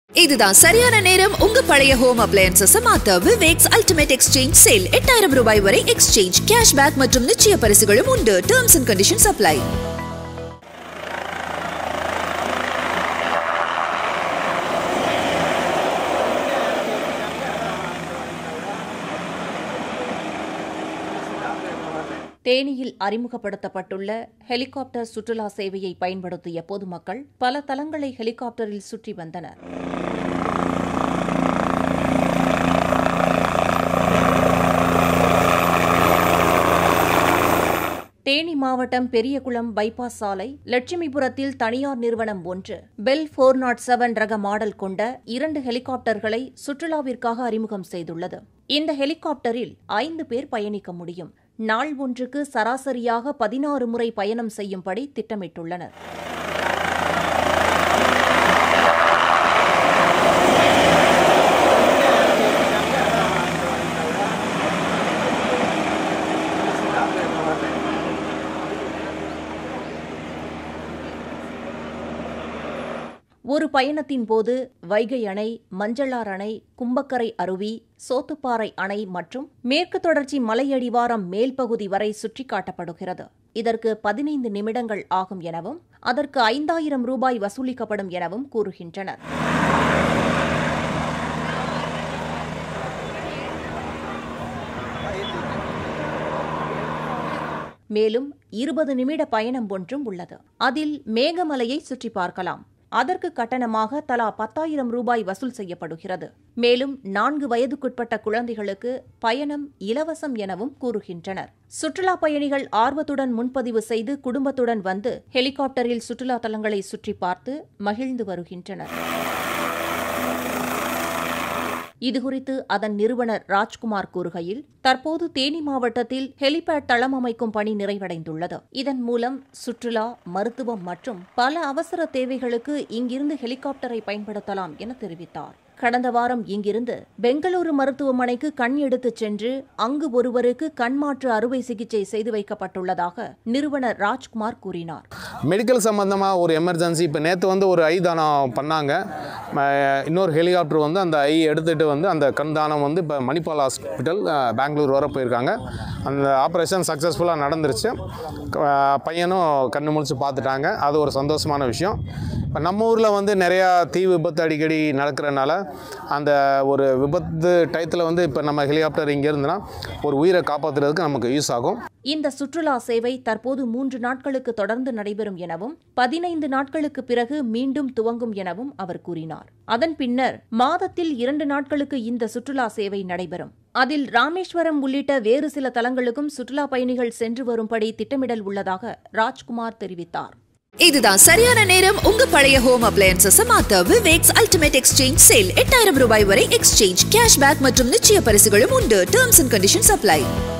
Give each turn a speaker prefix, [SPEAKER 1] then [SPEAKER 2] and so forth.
[SPEAKER 1] இதுதான் சரியான நேரம் உங்க பழைய ஹோம் அப்ளையன்சஸ் மாத்த விவேக்ஸ் அல்டிமேட் எக்ஸ்சேஞ்ச் சேல் எட்டாயிரம் ரூபாய் வரை எக்ஸ்சேஞ்ச் கேஷ்பேக் மற்றும் நிச்சய பரிசுகளும் உண்டு டேர்ம்ஸ் அண்ட் கண்டிஷன்ஸ் அப்ளை
[SPEAKER 2] தேனியில் அறிமுகப்படுத்தப்பட்டுள்ள ஹெலிகாப்டர் சுற்றுலா சேவையை பயன்படுத்திய பொதுமக்கள் பல தலங்களை ஹெலிகாப்டரில் சுற்றி வந்தனர் தேனி மாவட்டம் பெரியகுளம் பைபாஸ் சாலை லட்சுமிபுரத்தில் தனியார் நிறுவனம் ஒன்று பெல் போர் நாட் செவன் ரக மாடல் கொண்ட இரண்டு ஹெலிகாப்டர்களை சுற்றுலாவிற்காக அறிமுகம் செய்துள்ளது இந்த ஹெலிகாப்டரில் ஐந்து பேர் பயணிக்க முடியும் நாள் ஒன்றுக்கு சராசரியாக பதினாறு முறை பயணம் செய்யும்படி திட்டமிட்டுள்ளனர் ஒரு பயணத்தின் போது வைகை அணை மஞ்சளார் அணை கும்பக்கரை அருவி சோத்துப்பாறை அணை மற்றும் மேற்கு தொடர்ச்சி மலையடிவாரம் மேல் பகுதி வரை சுற்றி காட்டப்படுகிறது இதற்கு பதினைந்து நிமிடங்கள் ஆகும் எனவும் அதற்கு ஐந்தாயிரம் ரூபாய் வசூலிக்கப்படும் எனவும் கூறுகின்றனர் மேலும் இருபது நிமிட பயணம் ஒன்றும் உள்ளது அதில் மேகமலையை சுற்றி பார்க்கலாம் அதற்கு கட்டணமாக தலா பத்தாயிரம் ரூபாய் வசூல் செய்யப்படுகிறது மேலும் நான்கு வயதுக்குட்பட்ட குழந்தைகளுக்கு பயணம் இலவசம் எனவும் கூறுகின்றனர் சுற்றுலா பயணிகள் ஆர்வத்துடன் முன்பதிவு செய்து குடும்பத்துடன் வந்து ஹெலிகாப்டரில் சுற்றுலா தலங்களை சுற்றி பார்த்து மகிழ்ந்து வருகின்றனர் இதுகுறித்து அதன் நிறுவனர் ராஜ்குமார் கூறுகையில் தற்போது தேனி மாவட்டத்தில் ஹெலிபேட் தளம் அமைக்கும் பணி நிறைவடைந்துள்ளது இதன் மூலம் சுற்றுலா மருத்துவம் மற்றும் பல அவசர தேவைகளுக்கு இங்கிருந்து ஹெலிகாப்டரை பயன்படுத்தலாம் என தெரிவித்தார் கடந்த வாரம் இங்கிருந்து பெங்களூரு மருத்துவமனைக்கு கண் எடுத்துச் சென்று அங்கு ஒருவருக்கு கண் மாற்று அறுவை சிகிச்சை செய்து வைக்கப்பட்டுள்ளதாக நிறுவனர் ராஜ்குமார் கூறினார்
[SPEAKER 3] மெடிக்கல் சம்மந்தமாக ஒரு எமர்ஜென்சி இப்போ நேற்று வந்து ஒரு ஐ தானம் பண்ணாங்க ம, இன்னொரு ஹெலிகாப்டர் வந்து அந்த ஐ எடுத்துகிட்டு வந்து அந்த கண் தானம் வந்து இப்போ மணிப்பால் ஹாஸ்பிட்டல் அஹ், பெங்களூர் வர போயிருக்காங்க அந்த ஆப்ரேஷன் சக்ஸஸ்ஃபுல்லாக நடந்துருச்சு க- பையனும் கண்ணு முழிச்சு பார்த்துட்டாங்க அது ஒரு சந்தோஷமான விஷயம் இப்போ நம்ம ஊரில் வந்து நிறையா தீ விபத்து அடிக்கடி நடக்கிறனால அந்த ஒரு விபத்து டயத்தில் வந்து இப்போ நம்ம ஹெலிகாப்டர் இங்கே இருந்துன்னா ஒரு உயிரை காப்பாற்றுறதுக்கு நமக்கு யூஸ் ஆகும்
[SPEAKER 2] இந்த சுற்றுலா சேவை தற்போது மூன்று நாட்களுக்கு தொடர்ந்து நடைபெறும் எனவும் பதினைந்து நாட்களுக்கு பிறகு மீண்டும் துவங்கும் எனவும் அவர் கூறினார் அதன் பின்னர் மாதத்தில் இரண்டு நாட்களுக்கு இந்த சுற்றுலா சேவை நடைபெறும் அதில் ராமேஸ்வரம் உள்ளிட்ட வேறு சில தலங்களுக்கும் சுற்றுலா பயணிகள் சென்று வரும்படி திட்டமிடல் உள்ளதாக ராஜ்குமார் தெரிவித்தார்
[SPEAKER 1] இதுதான் சரியான நேரம் உங்க பழைய ஹோம் அப்ளையன்சஸ் மாத்த விவேக்ஸ் அல்டிமேட் எக்ஸ்சேஞ்ச் சேல் எட்டாயிரம் ரூபாய் வரை எக்ஸ்சேஞ்ச் கேஷ்பேக் மற்றும் நிச்சய பரிசுகளும் உண்டு டேர்ம்ஸ் அண்ட் கண்டிஷன்ஸ் அப்ளை